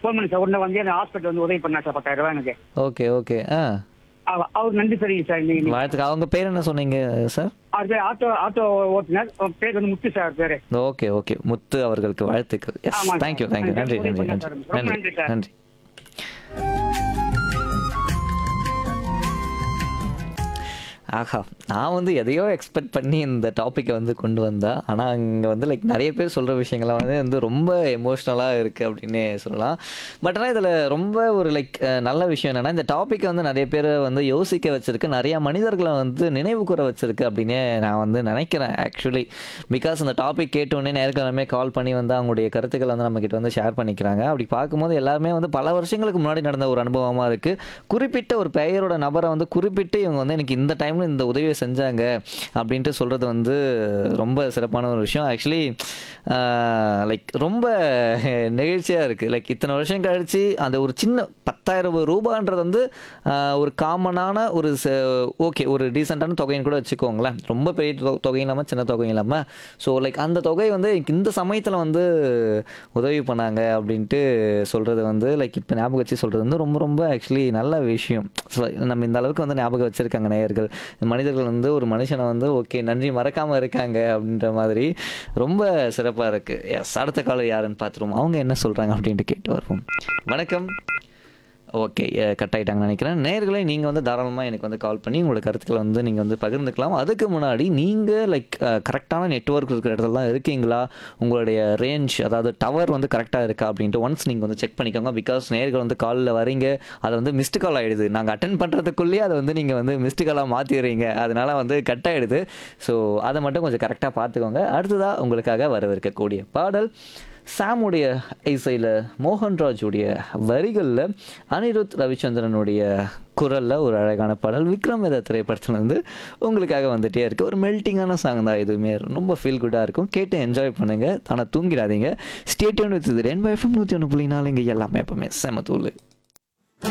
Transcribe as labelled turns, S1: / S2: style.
S1: Phone பண்ணி sir உடனே வந்து எனக்கு ஹாஸ்பிட்டல் வந்து உதவி பண்ணா சார் பத்தாயிரம் ரூபாய் எனக்கு
S2: ஓகே ஓகே ஆ
S1: அவ- அவர் நன்றி தெரியும் சார் இன்னைக்கு
S2: வாழ்த்துக்கள் அவங்க பேர் என்ன சொன்னீங்க சார்
S1: அவர் பேர் ஆட்டோ ஆட்டோ ஓட்டுநர் அவர் பேர் வந்து முத்து சார் பேரு
S2: ஓகே ஓகே முத்து அவர்களுக்கு வாழ்த்துக்கள் எஸ்
S1: ஆமாம் சார்.
S2: தேங்க்யூ தேங்க்யூ நன்றி
S1: உதவி
S2: நன்றி
S1: பண்ணா
S2: நன்றி
S1: சார். ரொம்ப
S2: நன்றி
S1: நன்றி சார்.
S2: நன்றி ஆஹா நான் வந்து எதையோ எக்ஸ்பெக்ட் பண்ணி இந்த டாப்பிக்கை வந்து கொண்டு வந்தேன் ஆனால் இங்கே வந்து லைக் நிறைய பேர் சொல்கிற விஷயங்கள்லாம் வந்து வந்து ரொம்ப எமோஷ்னலாக இருக்குது அப்படின்னே சொல்லலாம் பட் ஆனால் இதில் ரொம்ப ஒரு லைக் நல்ல விஷயம் என்னென்னா இந்த டாப்பிக்கை வந்து நிறைய பேர் வந்து யோசிக்க வச்சிருக்கு நிறையா மனிதர்களை வந்து நினைவு கூற வச்சிருக்கு அப்படின்னே நான் வந்து நினைக்கிறேன் ஆக்சுவலி பிகாஸ் இந்த டாபிக் கேட்டோடனே நேர்காலமே கால் பண்ணி வந்து அவங்களுடைய கருத்துக்களை வந்து நம்மக்கிட்ட வந்து ஷேர் பண்ணிக்கிறாங்க அப்படி பார்க்கும்போது எல்லாருமே வந்து பல வருஷங்களுக்கு முன்னாடி நடந்த ஒரு அனுபவமாக இருக்குது குறிப்பிட்ட ஒரு பெயரோட நபரை வந்து குறிப்பிட்டு இவங்க வந்து எனக்கு இந்த டைமில் இந்த உதவியை செஞ்சாங்க அப்படின்ட்டு சொல்கிறது வந்து ரொம்ப சிறப்பான ஒரு விஷயம் ஆக்சுவலி லைக் ரொம்ப நெகிழ்ச்சியாக இருக்குது லைக் இத்தனை வருஷம் கழிச்சு அந்த ஒரு சின்ன பத்தாயிரம் ரூபான்றது வந்து ஆஹ், ஒரு காமனான ஒரு ஓகே ஒரு டீசெண்டான தொகைன்னு கூட வச்சுக்கோங்களேன் ரொம்ப பெரிய தொ- தொகையும் இல்லாமல் சின்ன தொகையும் இல்லாமல் ஸோ லைக் அந்த தொகை வந்து இந்த சமயத்தில் வந்து உதவி பண்ணாங்க அப்படின்ட்டு சொல்கிறது வந்து லைக் இப்போ ஞாபகம் வச்சு சொல்கிறது வந்து ரொம்ப ரொம்ப ஆக்சுவலி நல்ல விஷயம் ஸோ நம்ம இந்த அளவுக்கு வந்து ஞாபகம் வச்சுருக்காங்க நேயர்கள் மனிதர்கள் வந்து ஒரு மனுஷனை வந்து ஓகே நன்றி மறக்காமல் இருக்காங்க அப்படின்ற மாதிரி ரொம்ப சிறப்பாக இருக்குது எஸ் அடுத்த காலம் யாருன்னு பார்த்துருவோம் அவங்க என்ன சொல்கிறாங்க அப்படின்ட்டு கேட்டு வருவோம் வணக்கம் ஓகே கட் ஆகிட்டாங்கன்னு நினைக்கிறேன் நேர்களை நீங்கள் வந்து தாராளமாக எனக்கு வந்து கால் பண்ணி உங்களோட கருத்துக்களை வந்து நீங்கள் வந்து பகிர்ந்துக்கலாம் அதுக்கு முன்னாடி நீங்கள் லைக் கரெக்டான நெட்வொர்க் இருக்கிற இடத்துல தான் இருக்கீங்களா உங்களுடைய ரேஞ்ச் அதாவது டவர் வந்து கரெக்டாக இருக்கா அப்படின்ட்டு ஒன்ஸ் நீங்கள் வந்து செக் பண்ணிக்கோங்க பிகாஸ் நேர்கள் வந்து காலில் வரீங்க அது வந்து மிஸ்டு கால் ஆகிடுது நாங்கள் அட்டன் பண்ணுறதுக்குள்ளேயே அதை வந்து நீங்கள் வந்து மிஸ்டு காலாக மாற்றிடுறீங்க அதனால வந்து கட் ஆகிடுது ஸோ அதை மட்டும் கொஞ்சம் கரெக்டாக பார்த்துக்கோங்க அடுத்ததாக உங்களுக்காக வரவிருக்கக்கூடிய பாடல் சாமுடைய இசையில் மோகன்ராஜுடைய வரிகளில் அனிருத் ரவிச்சந்திரனுடைய குரலில் ஒரு அழகான பாடல் விக்ரம் வேத திரைப்படத்துல இருந்து உங்களுக்காக வந்துட்டே இருக்கு ஒரு மெல்ட்டிங்கான சாங் தான் எதுவுமே ரொம்ப ஃபீல் குட்டாக இருக்கும் கேட்டு என்ஜாய் பண்ணுங்க ஆனால் தூங்கிடாதீங்க ஸ்டேட்யூன் வித் ரெண்டு எஃப்எம் நூற்றி ஒன்று புள்ளி நாலு இங்கே எல்லாமே எப்பவுமே செம தூள்